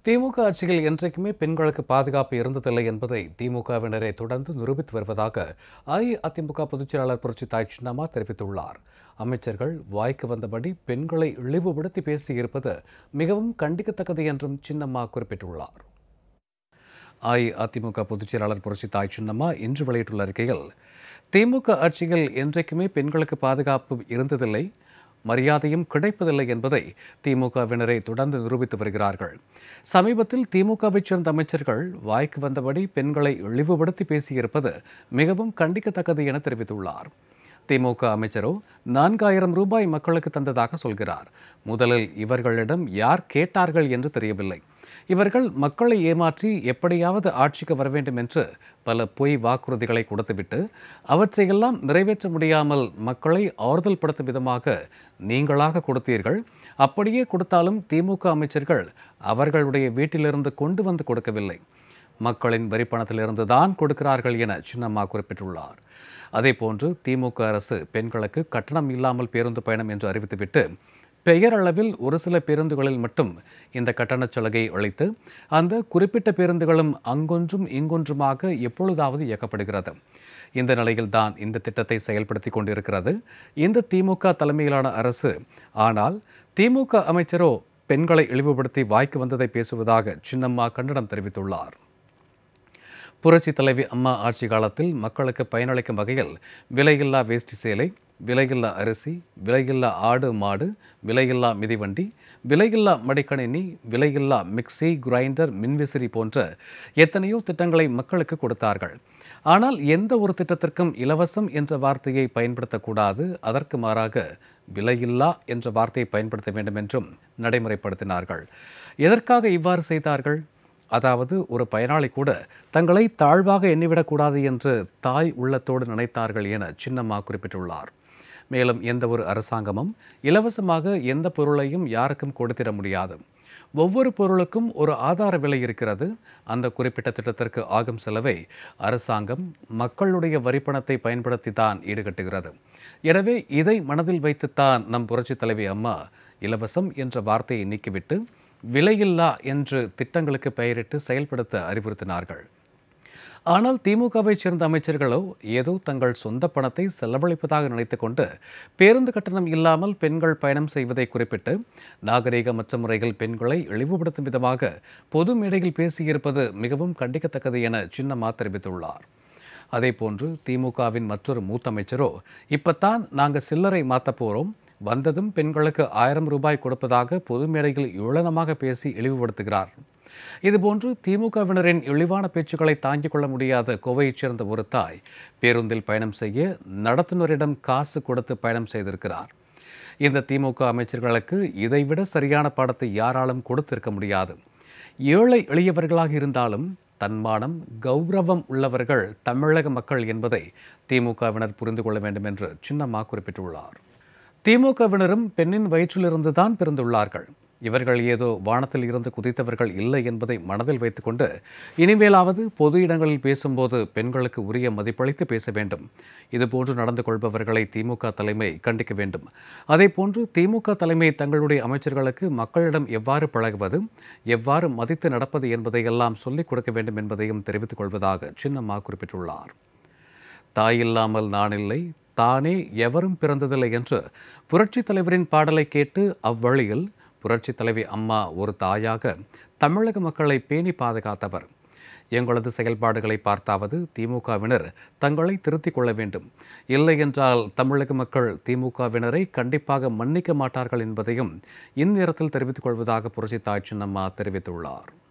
திமுக ஆட்சியில் என்றைக்குமே பெண்களுக்கு பாதுகாப்பு இருந்ததில்லை என்பதை திமுகவினரே தொடர்ந்து நிரூபித்து வருவதாக அஇஅதிமுக பொதுச்செயலாளர் புரட்சி தாய் சின்னம்மா தெரிவித்துள்ளார் அமைச்சர்கள் வாய்க்கு வந்தபடி பெண்களை இழிவுபடுத்தி பேசியிருப்பது மிகவும் கண்டிக்கத்தக்கது என்றும் சின்னம்மா குறிப்பிட்டுள்ளார் அஇஅதிமுக பொதுச்செயலாளர் புரட்சி தாய் சின்னம்மா இன்று வெளியிட்டுள்ள அறிக்கையில் திமுக ஆட்சியில் என்றைக்குமே பெண்களுக்கு பாதுகாப்பு இருந்ததில்லை மரியாதையும் கிடைப்பதில்லை என்பதை திமுகவினரை தொடர்ந்து நிரூபித்து வருகிறார்கள் சமீபத்தில் திமுகவைச் சேர்ந்த அமைச்சர்கள் வாய்க்கு வந்தபடி பெண்களை இழிவுபடுத்தி பேசியிருப்பது மிகவும் கண்டிக்கத்தக்கது என தெரிவித்துள்ளார் திமுக அமைச்சரோ நான்காயிரம் ரூபாய் மக்களுக்கு தந்ததாக சொல்கிறார் முதலில் இவர்களிடம் யார் கேட்டார்கள் என்று தெரியவில்லை இவர்கள் மக்களை ஏமாற்றி எப்படியாவது ஆட்சிக்கு வர வேண்டும் என்று பல பொய் வாக்குறுதிகளை கொடுத்துவிட்டு அவற்றையெல்லாம் நிறைவேற்ற முடியாமல் மக்களை ஆறுதல் படுத்தும் விதமாக நீங்களாக கொடுத்தீர்கள் அப்படியே கொடுத்தாலும் திமுக அமைச்சர்கள் அவர்களுடைய வீட்டிலிருந்து கொண்டு வந்து கொடுக்கவில்லை மக்களின் வரிப்பணத்திலிருந்து தான் கொடுக்கிறார்கள் என சின்னம்மா குறிப்பிட்டுள்ளார் அதேபோன்று திமுக அரசு பெண்களுக்கு கட்டணம் இல்லாமல் பேருந்து பயணம் என்று அறிவித்துவிட்டு பெயரளவில் ஒரு சில பேருந்துகளில் மட்டும் இந்த கட்டணச் சலுகையை அளித்து அந்த குறிப்பிட்ட பேருந்துகளும் அங்கொன்றும் இங்கொன்றுமாக எப்பொழுதாவது இயக்கப்படுகிறது இந்த நிலையில்தான் இந்த திட்டத்தை செயல்படுத்தி கொண்டிருக்கிறது இந்த திமுக தலைமையிலான அரசு ஆனால் திமுக அமைச்சரோ பெண்களை இழிவுபடுத்தி வாய்க்கு வந்ததை பேசுவதாக சின்னம்மா கண்டனம் தெரிவித்துள்ளார் புரட்சி தலைவி அம்மா ஆட்சி காலத்தில் மக்களுக்கு பயனளிக்கும் வகையில் விலையில்லா வேஷ்டி சேலை விலையில்லா அரிசி விலையில்லா ஆடு மாடு விலையில்லா மிதிவண்டி விலையில்லா மடிக்கணினி விலையில்லா மிக்சி கிரைண்டர் மின்விசிறி போன்ற எத்தனையோ திட்டங்களை மக்களுக்கு கொடுத்தார்கள் ஆனால் எந்த ஒரு திட்டத்திற்கும் இலவசம் என்ற வார்த்தையை பயன்படுத்தக்கூடாது அதற்கு மாறாக விலையில்லா என்ற வார்த்தையை பயன்படுத்த வேண்டும் என்றும் நடைமுறைப்படுத்தினார்கள் எதற்காக இவ்வாறு செய்தார்கள் அதாவது ஒரு பயனாளி கூட தங்களை தாழ்வாக எண்ணிவிடக்கூடாது என்று தாய் உள்ளத்தோடு நினைத்தார்கள் என சின்னம்மா குறிப்பிட்டுள்ளார் மேலும் எந்த ஒரு அரசாங்கமும் இலவசமாக எந்த பொருளையும் யாருக்கும் கொடுத்திட முடியாது ஒவ்வொரு பொருளுக்கும் ஒரு ஆதார விலை இருக்கிறது அந்த குறிப்பிட்ட திட்டத்திற்கு ஆகும் செலவை அரசாங்கம் மக்களுடைய வரிப்பணத்தை பயன்படுத்தி தான் ஈடுகட்டுகிறது எனவே இதை மனதில் வைத்துத்தான் நம் புரட்சித் தலைவி அம்மா இலவசம் என்ற வார்த்தையை நீக்கிவிட்டு விலையில்லா என்று திட்டங்களுக்கு பெயரிட்டு செயல்படுத்த அறிவுறுத்தினார்கள் ஆனால் திமுகவைச் சேர்ந்த அமைச்சர்களோ ஏதோ தங்கள் சொந்த பணத்தை செலவழிப்பதாக நினைத்துக்கொண்டு பேருந்து கட்டணம் இல்லாமல் பெண்கள் பயணம் செய்வதை குறிப்பிட்டு நாகரீகமற்ற முறையில் பெண்களை இழிவுபடுத்தும் விதமாக பொது மேடையில் பேசியிருப்பது மிகவும் கண்டிக்கத்தக்கது என சின்னம்மா தெரிவித்துள்ளார் அதேபோன்று திமுகவின் மற்றொரு மூத்த அமைச்சரோ இப்பத்தான் நாங்கள் சில்லறை மாற்ற போகிறோம் வந்ததும் பெண்களுக்கு ஆயிரம் ரூபாய் கொடுப்பதாக பொது மேடையில் இழனமாக பேசி இழிவுபடுத்துகிறார் இதுபோன்று திமுகவினரின் இழிவான பேச்சுக்களை தாங்கிக் கொள்ள முடியாத கோவையைச் சேர்ந்த ஒரு தாய் பேருந்தில் பயணம் செய்ய நடத்துனரிடம் காசு கொடுத்து பயணம் செய்திருக்கிறார் இந்த திமுக அமைச்சர்களுக்கு இதைவிட சரியான பாடத்தை யாராலும் கொடுத்திருக்க முடியாது ஏழை எளியவர்களாக இருந்தாலும் தன்மானம் கௌரவம் உள்ளவர்கள் தமிழக மக்கள் என்பதை திமுகவினர் புரிந்து கொள்ள வேண்டும் என்று சின்னம்மா குறிப்பிட்டுள்ளார் திமுகவினரும் பெண்ணின் வயிற்றிலிருந்து தான் பிறந்துள்ளார்கள் இவர்கள் ஏதோ வானத்தில் இருந்து குதித்தவர்கள் இல்லை என்பதை மனதில் வைத்துக்கொண்டு இனிமேலாவது பொது இடங்களில் பேசும்போது பெண்களுக்கு உரிய மதிப்பளித்து பேச வேண்டும் இதுபோன்று நடந்து கொள்பவர்களை திமுக தலைமை கண்டிக்க வேண்டும் அதேபோன்று திமுக தலைமை தங்களுடைய அமைச்சர்களுக்கு மக்களிடம் எவ்வாறு பழகுவது எவ்வாறு மதித்து நடப்பது என்பதையெல்லாம் சொல்லிக் கொடுக்க வேண்டும் என்பதையும் தெரிவித்துக் கொள்வதாக சின்னம்மா குறிப்பிட்டுள்ளார் தாயில்லாமல் நான் இல்லை தானே எவரும் பிறந்ததில்லை என்று புரட்சித் தலைவரின் பாடலை கேட்டு அவ்வழியில் புரட்சித் தலைவி அம்மா ஒரு தாயாக தமிழக மக்களை பேணி பாதுகாத்தவர் எங்களது செயல்பாடுகளை பார்த்தாவது திமுகவினர் தங்களை திருத்திக் கொள்ள வேண்டும் இல்லை என்றால் தமிழக மக்கள் திமுகவினரை கண்டிப்பாக மன்னிக்க மாட்டார்கள் என்பதையும் இந்நேரத்தில் தெரிவித்துக் கொள்வதாக புரட்சி தாய் சின்னம்மா தெரிவித்துள்ளார்